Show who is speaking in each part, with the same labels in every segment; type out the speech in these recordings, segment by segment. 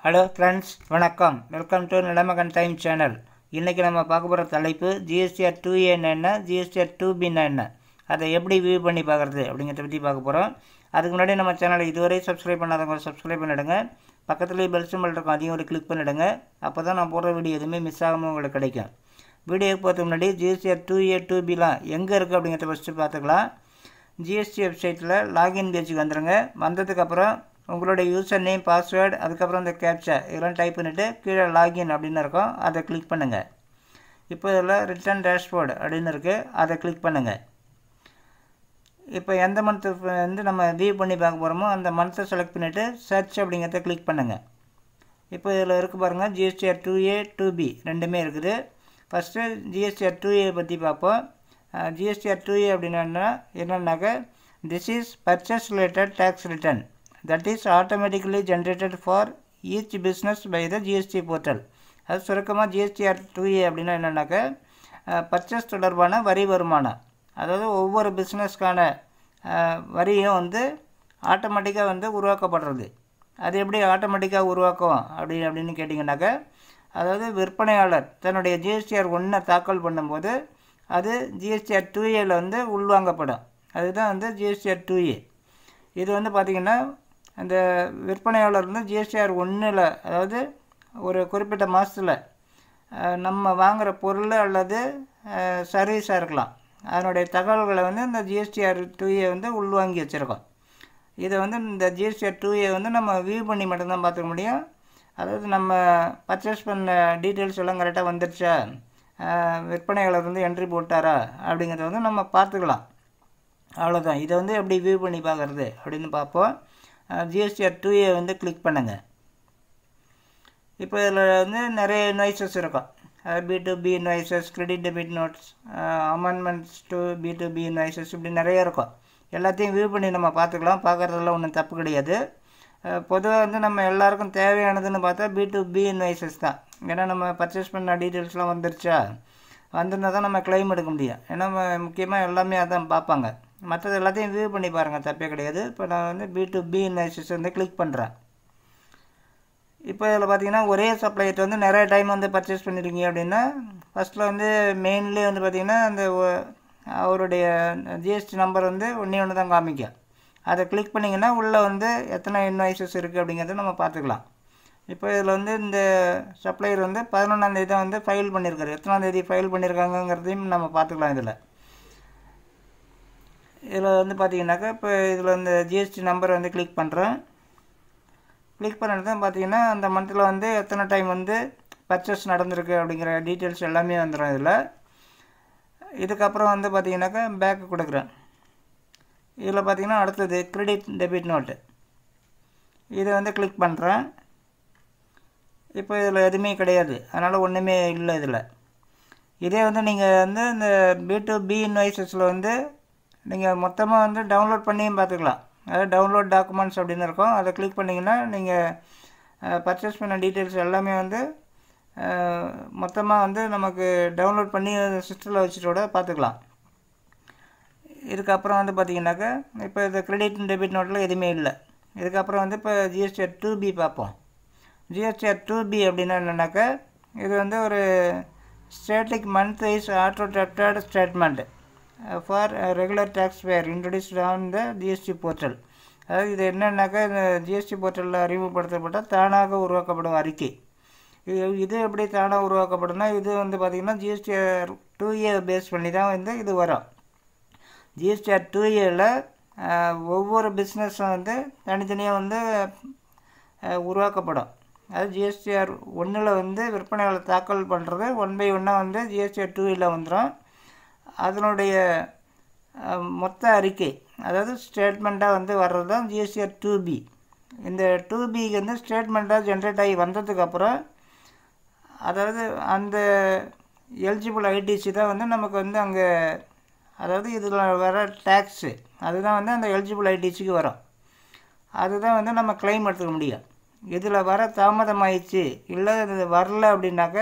Speaker 1: hello friends வணக்கம் welcome to Nilamagan time channel இன்றைக்கி நம்ம பார்க்க போகிற தலைப்பு ஜிஎஸ்டிஆர் டூ ஏன்னா என்ன ஜிஎஸ்டிஆர் டூ பின்னா என்ன அதை எப்படி வியூ பண்ணி பார்க்குறது அப்படிங்கிறத பற்றி பார்க்க போகிறோம் அதுக்கு முன்னாடி நம்ம சேனலை இதுவரை சப்ஸ்கிரைப் பண்ணாதவங்க சப்ஸ்கிரைப் பண்ணிடுங்க பக்கத்துலேயே பெல் சிம்பிள் இருக்கும் அதையும் ஒரு கிளிக் பண்ணிவிடுங்க அப்போ தான் நான் போடுற வீடியோ எதுவுமே மிஸ் ஆகாமல் உங்களுக்கு கிடைக்கும் வீடியோ போகிறதுக்கு முன்னாடி ஜிஎஸ்டிஆர் டூ ஏ டூ பிலாம் எங்கே இருக்குது அப்படிங்கிறத ஃபஸ்ட்டு பார்த்துக்கலாம் ஜிஎஸ்டி வெப்சைட்டில் லாகின் பேஜுக்கு வந்துடுங்க வந்ததுக்கப்புறம் உங்களுடைய யூசர் நேம் பாஸ்வேர்டு அதுக்கப்புறம் இந்த கேப்சா இதெல்லாம் டைப் பண்ணிவிட்டு கீழே லாகின் அப்படின்னு இருக்கும் அதை கிளிக் பண்ணுங்கள் இப்போ இதில் ரிட்டர்ன் டேஷ்போர்டு அப்படின்னு இருக்குது அதை கிளிக் பண்ணுங்கள் இப்போ எந்த மந்த்து வந்து நம்ம வியூ பண்ணி பார்க்க போகிறோமோ அந்த மந்த்தை செலக்ட் பண்ணிவிட்டு சர்ச் அப்படிங்கிறத கிளிக் பண்ணுங்கள் இப்போ இதில் இருக்குது பாருங்கள் GSTR two A two B ரெண்டுமே இருக்குது ஃபஸ்ட்டு ஜிஎஸ்டிஆர் டூ ஏ பற்றி பார்ப்போம் ஜிஎஸ்டிஆர் டூ ஏ அப்படின்னா என்னன்னாக்க this is purchase related tax return that is automatically generated for each business by the GST portal அது சுருக்கமாக ஜிஎஸ்டிஆர் டூ ஏ அப்படின்னா என்னென்னாக்க purchase தொடர்பான வரி வருமானம் அதாவது ஒவ்வொரு பிஸ்னஸ்க்கான வரியும் வந்து ஆட்டோமேட்டிக்காக வந்து உருவாக்கப்படுறது அது எப்படி ஆட்டோமேட்டிக்காக உருவாக்கும் அப்படி அப்படின்னு கேட்டிங்கனாக்கா அதாவது விற்பனையாளர் தன்னுடைய ஜிஎஸ்டிஆர் ஒன்றை தாக்கல் பண்ணும்போது அது ஜிஎஸ்டிஆர் டூ ஏல வந்து உள்வாங்கப்படும் அதுதான் வந்து ஜிஎஸ்டிஆர் டூ ஏ இது வந்து பார்த்திங்கன்னா அந்த விற்பனையாளர் வந்து ஜிஎஸ்டிஆர் ஒன்றில் அதாவது ஒரு குறிப்பிட்ட மாதத்தில் நம்ம வாங்குகிற பொருள் அல்லது சர்வீஸாக இருக்கலாம் அதனுடைய தகவல்களை வந்து இந்த ஜிஎஸ்டிஆர் டூ ஏ வந்து உள்வாங்கி வச்சுருக்கோம் இதை வந்து இந்த ஜிஎஸ்டிஆர் டூ ஏ வந்து நம்ம வியூ பண்ணி மட்டும்தான் பார்த்துக்க முடியும் அதாவது நம்ம பர்ச்சேஸ் பண்ண டீட்டெயில்ஸ் எல்லாம் கரெக்டாக வந்துடுச்சா விற்பனையாளர் வந்து என்ட்ரி போட்டாரா அப்படிங்கிறத வந்து நம்ம பார்த்துக்கலாம் அவ்வளோதான் இதை வந்து எப்படி வியூ பண்ணி பார்க்குறது அப்படின்னு பார்ப்போம் ஜிஎஸ்டிஆர் டூ ஏ வந்து கிளிக் பண்ணுங்கள் இப்போ இதில் வந்து நிறைய இன்வாய்சஸ் இருக்கும் B to B invoices credit debit notes amendments to B to B invoices இப்படி நிறைய இருக்கும் எல்லாத்தையும் வியூ பண்ணி நம்ம பார்த்துக்கலாம் பார்க்குறதுல ஒன்றும் தப்பு கிடையாது பொதுவாக வந்து நம்ம எல்லாருக்கும் தேவையானதுன்னு பார்த்தா பி டு பி இன்வாய்சஸ் தான் ஏன்னா நம்ம பர்ச்சேஸ் பண்ண டீட்டெயில்ஸ்லாம் வந்துருச்சா வந்திருந்தால் தான் நம்ம கிளைம் எடுக்க முடியும் ஏன்னா முக்கியமாக எல்லாமே அதான் பார்ப்பாங்க மற்றது எல்லாத்தையும் வியூ பண்ணி பாருங்கள் தப்பே கிடையாது இப்போ நான் வந்து பி டு பி இன்வாய்சஸ் வந்து கிளிக் பண்ணுறேன் இப்போ இதில் பார்த்தீங்கன்னா ஒரே சப்ளைட்டு வந்து நிறைய டைம் வந்து பர்ச்சேஸ் பண்ணியிருக்கீங்க அப்படின்னா ஃபஸ்ட்டில் வந்து மெயின்லி வந்து பார்த்திங்கன்னா அந்த அவருடைய ஜிஎஸ்டி நம்பர் வந்து ஒன்றே ஒன்று தான் காமிக்கும் அதை கிளிக் பண்ணிங்கன்னா உள்ளே வந்து எத்தனை இன்வாய்சஸ் இருக்குது அப்படிங்கிறத நம்ம பார்த்துக்கலாம் இப்போ இதில் வந்து இந்த சப்ளையர் வந்து பதினொன்றாந்தேதி தான் வந்து ஃபைல் பண்ணியிருக்காரு எத்தனாந்தேதி ஃபைல் பண்ணியிருக்காங்கங்கிறதையும் நம்ம பார்த்துக்கலாம் இதில் இதில் வந்து பார்த்தீங்கன்னாக்கா இப்போ இதில் இந்த ஜிஎஸ்டி நம்பர் வந்து கிளிக் பண்ணுறேன் கிளிக் பண்ணிட்டு தான் பார்த்தீங்கன்னா அந்த மந்தில் வந்து எத்தனை டைம் வந்து பர்ச்சேஸ் நடந்திருக்கு அப்படிங்கிற டீட்டெயில்ஸ் எல்லாமே வந்துடும் இதில் இதுக்கப்புறம் வந்து பார்த்தீங்கன்னாக்கா பேக்கு கொடுக்குறேன் இதில் பார்த்தீங்கன்னா அடுத்தது கிரெடிட் டெபிட் நோட்டு இதை வந்து கிளிக் பண்ணுறேன் இப்போ இதில் எதுவுமே கிடையாது அதனால் ஒன்றுமே இல்லை இதில் இதே வந்து நீங்கள் வந்து இந்த பி டு பி இன்வாய்சஸில் வந்து நீங்கள் மொத்தமாக வந்து டவுன்லோட் பண்ணியும் பார்த்துக்கலாம் அதாவது டவுன்லோட் டாக்குமெண்ட்ஸ் அப்படின்னு இருக்கும் அதை கிளிக் பண்ணிங்கன்னா நீங்கள் பர்ச்சேஸ் பண்ண டீட்டெயில்ஸ் எல்லாமே வந்து மொத்தமாக வந்து நமக்கு டவுன்லோட் பண்ணி சிஸ்டத்தில் வச்சுட்டோட பார்த்துக்கலாம் இதுக்கப்புறம் வந்து பார்த்திங்கனாக்கா இப்போ இந்த கிரெடிட் டெபிட் நோட்டில் எதுவுமே இல்லை இதுக்கப்புறம் வந்து இப்போ ஜிஎஸ்டிஆர் டூ பி பார்ப்போம் ஜிஎஸ்டிஆர் டூ பி அப்படின்னா என்னென்னாக்கா இது வந்து ஒரு static month wise auto drafted statement for regular tax payer introduced on the GST portal அதாவது இது என்னென்னாக்கா இந்த ஜிஎஸ்டி போர்ட்டலில் அறிமுகப்படுத்தப்பட்ட தானாக உருவாக்கப்படும் அறிக்கை இது இது எப்படி தானாக உருவாக்கப்படும்னா இது வந்து பார்த்திங்கன்னா ஜிஎஸ்டிஆர் டூ ஏ பேஸ் பண்ணி தான் வந்து இது வரும் ஜிஎஸ்டிஆர் டூ ஏல ஒவ்வொரு பிஸ்னஸும் வந்து தனித்தனியாக வந்து உருவாக்கப்படும் அது ஜிஎஸ்டிஆர் ஒன்றில் வந்து விற்பனையாளர் தாக்கல் பண்ணுறது ஒன் பை ஒன்னாக வந்து ஜிஎஸ்டிஆர் டூ ஏல வந்துடும் அதனுடைய மொத்த அறிக்கை அதாவது ஸ்டேட்மெண்ட்டாக வந்து வர்றது தான் ஜிஎஸ்டிஆர் டூ பி இந்த டூ பிக்கு வந்து ஸ்டேட்மெண்ட்டாக ஜென்ரேட் ஆகி வந்ததுக்கப்புறம் அதாவது அந்த எலிஜிபிள் ஐடிசி தான் வந்து நமக்கு வந்து அங்கே அதாவது இதில் வர டேக்ஸு அதுதான் வந்து அந்த எலிஜிபிள் ஐடிசிக்கு வரும் அதுதான் வந்து நம்ம கிளைம் எடுத்துக்க முடியும் இதில் வர தாமதமாயிடுச்சு இல்லை இது வரல அப்படின்னாக்க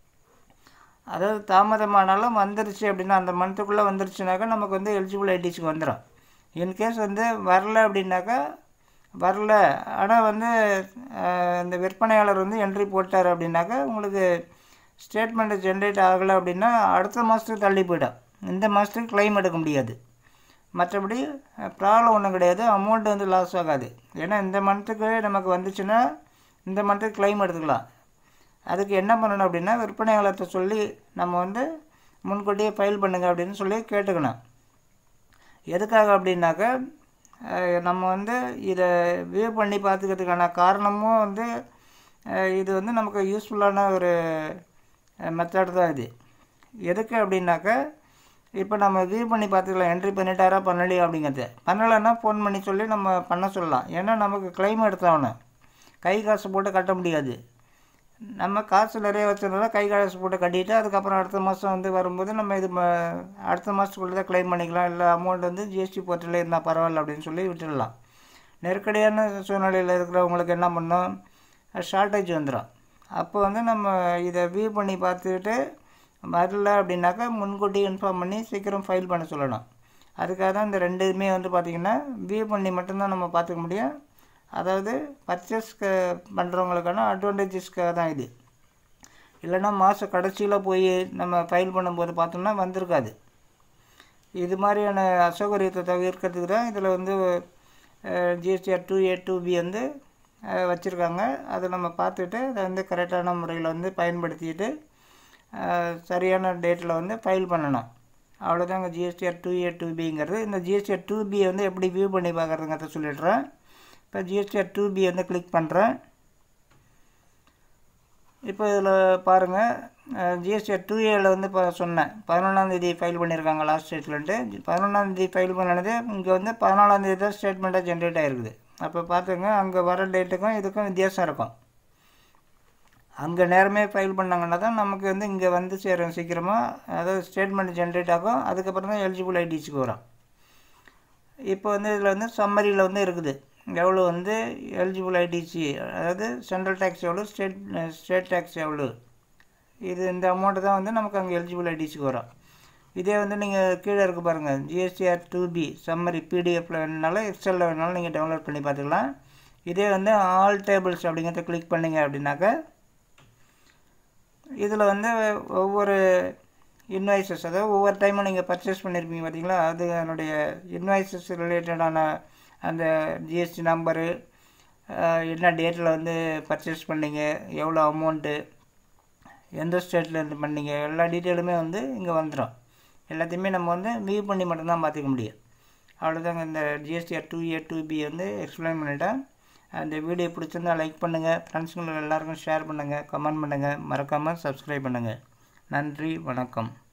Speaker 1: அதாவது தாமதமானாலும் வந்துருச்சு அப்படின்னா அந்த மந்த்துக்குள்ளே வந்துருச்சுனாக்கா நமக்கு வந்து எலிஜிபிள் ஐடிஸுக்கு வந்துடும் இன்கேஸ் வந்து வரல அப்படின்னாக்கா வரல ஆனால் வந்து அஹ், இந்த விற்பனையாளர் வந்து என்ட்ரி போட்டார் அப்படின்னாக்கா உங்களுக்கு ஸ்டேட்மெண்ட் ஜென்ரேட் ஆகலை அப்படின்னா அடுத்த மாதத்துக்கு தள்ளி போயிடும் இந்த மாதத்துக்கு claim எடுக்க முடியாது மற்றபடி ப்ராப்ளம் ஒன்றும் கிடையாது அமௌண்ட் வந்து லாஸ் ஆகாது ஏன்னா இந்த மந்த்துக்கு நமக்கு வந்துச்சுன்னா இந்த மந்த்துக்கு claim எடுத்துக்கலாம் அதுக்கு என்ன பண்ணணும் அப்படின்னா விற்பனையாளர்கிட்ட சொல்லி நம்ம வந்து முன்கூட்டியே ஃபைல் பண்ணுங்க அப்படின்னு சொல்லி கேட்டுக்கணும் எதுக்காக அப்படின்னாக்கா அஹ், நம்ம வந்து இதை வியூ பண்ணி பார்த்துக்கிறதுக்கான காரணமும் வந்து அஹ், இது வந்து நமக்கு யூஸ்ஃபுல்லான ஒரு மெத்தட் தான் இது எதுக்கு அப்படின்னாக்கா இப்போ நம்ம வியூ பண்ணி பார்த்துக்கலாம் என்ட்ரி பண்ணிட்டாரா பண்ணலையா அப்படிங்கிறது பண்ணலைன்னா ஃபோன் பண்ணி சொல்லி நம்ம பண்ண சொல்லலாம் ஏன்னா நமக்கு கிளைம் எடுத்தாகணும் கை காசு போட்டு கட்ட முடியாது நம்ம காசு நிறைய வச்சிருந்தா கை காசு போட்டு கட்டிட்டு அதுக்கப்புறம் அடுத்த மாதம் வந்து வரும்போது நம்ம இது ம- அடுத்த மாதத்துக்குள்ளே தான் க்ளைம் பண்ணிக்கலாம் இல்லை அமௌண்ட் வந்து ஜிஎஸ்டி போர்ட்டலில் இருந்தால் பரவாயில்ல அப்படின்னு சொல்லி விட்டுடலாம் நெருக்கடியான சூழ்நிலையில் இருக்கிறவங்களுக்கு என்ன பண்ணோம் ஷார்ட்டேஜ் வந்துடும் அப்போ வந்து நம்ம இதை வியூ பண்ணி பார்த்துட்டு வரல அப்படின்னாக்கா முன்கூட்டி இன்ஃபார்ம் பண்ணி சீக்கிரம் ஃபைல் பண்ண சொல்லணும் அதுக்காக தான் இந்த ரெண்டுமே வந்து பார்த்திங்கன்னா வியூ பண்ணி மட்டும்தான் நம்ம பார்த்துக்க முடியும் அதாவது பர்ச்சேஸ் பண்ணுறவங்களுக்கான அட்வான்டேஜஸ்க்காக தான் இது இல்லைன்னா மாத கடைசியில் போய் நம்ம ஃபைல் பண்ணும்போது பார்த்தோம்னா வந்திருக்காது இது மாதிரியான அசௌகரியத்தை தவிர்க்கிறதுக்கு தான் இதில் வந்து GSTR two A two B வந்து வச்சுருக்காங்க அதை நம்ம பார்த்துட்டு அதை வந்து கரெக்டான முறையில் வந்து பயன்படுத்திட்டு அஹ், சரியான டேட்டில் வந்து ஃபைல் பண்ணணும் அவ்வளோதாங்க ஜிஎஸ்டிஆர் டூ ஏ டூ பிங்கிறது இந்த ஜிஎஸ்டிஆர் டூ பியை வந்து எப்படி வியூ பண்ணி பார்க்குறதுங்கிறத சொல்லிடுறேன் இப்போ ஜிஎஸ்டிஆர் டூ பி வந்து கிளிக் பண்ணுறேன் இப்போ இதில் பாருங்கள் ஜிஎஸ்டிஆர் டூ ஏல வந்து இப்போ சொன்னேன் பதினொன்றாந்தேதி ஃபைல் பண்ணியிருக்காங்க லாஸ்ட் ஸ்டேட்மெண்ட்டு பதினொன்றாந்தேதி ஃபைல் பண்ணினது இங்கே வந்து பதினாலாந்தேதி தான் ஸ்டேட்மெண்ட்டாக ஜென்ரேட் ஆகிருக்குது அப்போ பார்த்துங்க அங்கே வர டேட்டுக்கும் இதுக்கும் வித்தியாசம் இருக்கும் அங்கே நேரமே ஃபைல் பண்ணாங்கன்னா தான் நமக்கு வந்து இங்கே வந்து சேரும் சீக்கிரமாக அதாவது ஸ்டேட்மெண்ட் ஜென்ரேட் ஆகும் அதுக்கப்புறம் தான் எலிஜிபிள் ஐடிஸுக்கு வரும் இப்போ வந்து இதில் வந்து சம்மரியில் வந்து இருக்குது எவ்வளோ வந்து எலிஜிபிள் ஐடிசி அதாவது சென்ட்ரல் டேக்ஸ் எவ்வளோ ஸ்டேட் ஸ்டேட் டேக்ஸ் எவ்வளோ இது இந்த அமௌண்ட்டு தான் வந்து நமக்கு அங்கே எலிஜிபிள் ஐடிசிக்கு வரும் இதே வந்து நீங்கள் கீழே இருக்க பாருங்கள் ஜிஎஸ்டிஆர் டூ பி சம்மரி பிடிஎஃப்பில் வேணுனாலும் எக்ஸலில் வேணாலும் நீங்கள் டவுன்லோட் பண்ணி பார்த்துக்கலாம் இதே வந்து ஆல் டேபிள்ஸ் அப்படிங்கிறத கிளிக் பண்ணீங்க அப்படின்னாக்கா இதில் வந்து ஒவ்வொரு இன்வாய்சஸ் அதாவது ஒவ்வொரு டைமும் நீங்கள் பர்ச்சேஸ் பண்ணியிருப்பீங்க பார்த்தீங்களா அது அதனுடைய இன்வாய்சஸ் ரிலேட்டடான அந்த ஜிஎஸ்டி நம்பரு என்ன டேட்டில் வந்து பர்ச்சேஸ் பண்ணீங்க எவ்வளோ அமௌண்ட்டு எந்த ஸ்டேட்லேருந்து பண்ணீங்க எல்லா டீட்டெயிலுமே வந்து இங்கே வந்துடும் எல்லாத்தையுமே நம்ம வந்து வியூ பண்ணி மட்டும்தான் பார்த்துக்க முடியும் அவ்வளோதாங்க இந்த GSTR two A two B வந்து எக்ஸ்பிளைன் பண்ணிட்டேன் அந்த வீடியோ பிடிச்சிருந்தா லைக் பண்ணுங்கள் ஃப்ரெண்ட்ஸுங்களுக்கு எல்லாருக்கும் ஷேர் பண்ணுங்கள் கமெண்ட் பண்ணுங்கள் மறக்காமல் சப்ஸ்கிரைப் பண்ணுங்கள் நன்றி வணக்கம்